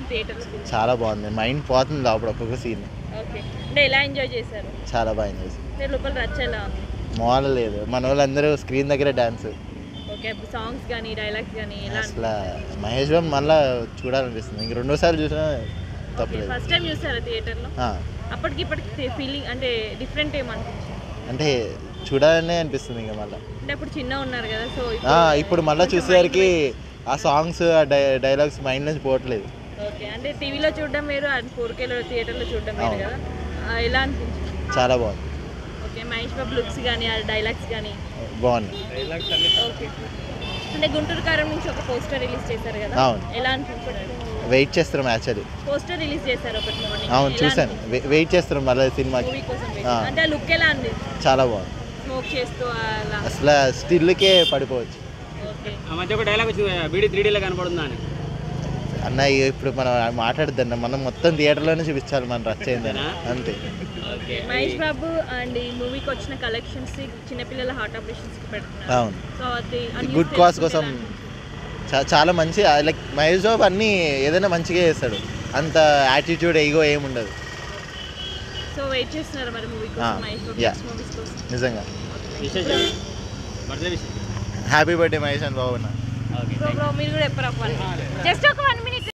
అనిపించింది థియేటర్లో చాలా బాగుంది మైండ్ పోతుంది లోపల ఒక్కొక్క సీన్ ఓకే అంటే ఎలా ఎంజాయ్ చేశారు చాలా బాగా ఎంజాయ్ చేశాను అంటే లోపల రచ్చ ఎలా ఉంది మామూలు లేదు మన వాళ్ళందరూ స్క్రీన్ దగ్గర డాన్స్ ఓకే సాంగ్స్ కానీ డైలాగ్స్ కానీ ఎలా అసలు మహేష్ బాబు మళ్ళీ చూడాలనిపిస్తుంది ఇంక రెండోసారి చూసినా తప్పలేదు ఫస్ట్ టైం చూసారా థియేటర్లో ఆ, అప్పటికి ఇప్పటికి ఫీలింగ్ అంటే డిఫరెంట్ ఏమనిపించింది అంటే చూడాలనే అనిపిస్తుంది ఇంకా మళ్ళీ అంటే అప్పుడు చిన్న ఉన్నారు కదా సో ఇప్పుడు మళ్ళీ చూసేసరికి ఆ సాంగ్స్ ఆ డై డైలాగ్స్ మైండ్ నుంచి పోవట్లేదు ఓకే అంటే టీవీలో చూడడం వేరు అండ్ ఫోర్ కేలో థియేటర్లో చూడడం వేరు అవును. కదా ఆ, ఎలా అనిపించింది చాలా బాగుంది ఓకే మహేష్ బాబు లుక్స్ కానీ ఆ డైలాగ్స్ కానీ బాగుంది ఓకే అంటే గుంటూరు కారం నుంచి ఒక పోస్టర్ రిలీజ్ చేశారు కదా అవును. ఎలా అనిపించింది వెయిట్ చేస్తున్నాం యాక్చువల్లీ పోస్టర్ రిలీజ్ చేశారు ఒకటి మార్నింగ్ అవును చూశాను వె- వెయిట్ చేస్తున్నాం మళ్ళీ సినిమాకి మూవీ కోసం wait. ఆ. అంటే ఆ లుక్ ఎలా ఉంది చాలా బాగుంది స్మోక్ చేస్తూ అలా అసలు స్టిల్కే పడిపోవచ్చు ఓకే ఆ మధ్య ఒక డైలాగ్ వచ్చింది బీడీ త్రీ డీలో కనపడుతుందా అని అన్న ఇక ఇప్పుడు మనం మాట్లాడద్దన్న మనం మొత్తం థియేటర్లోనే చూపించాలి మనం రచ్చ అయిందని అంతే ఓకే మహేష్ బాబు అండ్ ఈ మూవీకి వచ్చిన కలెక్షన్స్ చిన్నపిల్లల హార్ట్ ఆపరేషన్స్ కి పెడుతున్నారు అవును సో అది ఆ news గుడ్ కాజ్ తెలుసుకుంటే కోసం ఎలా అనిపించింది? చా- చాలా మంచి లైక్ మహేష్ బాబు అన్నీ ఏదైనా మంచిగా చేస్తాడు అంత యాటిట్యూడ్ ఈగో ఏముండదు సో వెయిట్ చేస్తున్నారు మరి మూవీ ఆ, కోసం మహేష్ బాబు yeah. మూవీస్ కోసం నిజంగా విశేషం బర్త్డే విషయం హ్యాపీ బర్త్డే మహేష్ అని బాబు అన్న ఓకే బ్రో బ్రో మీరు కూడా చెప్పరా జస్ట్ ఒక వన్ మినిట్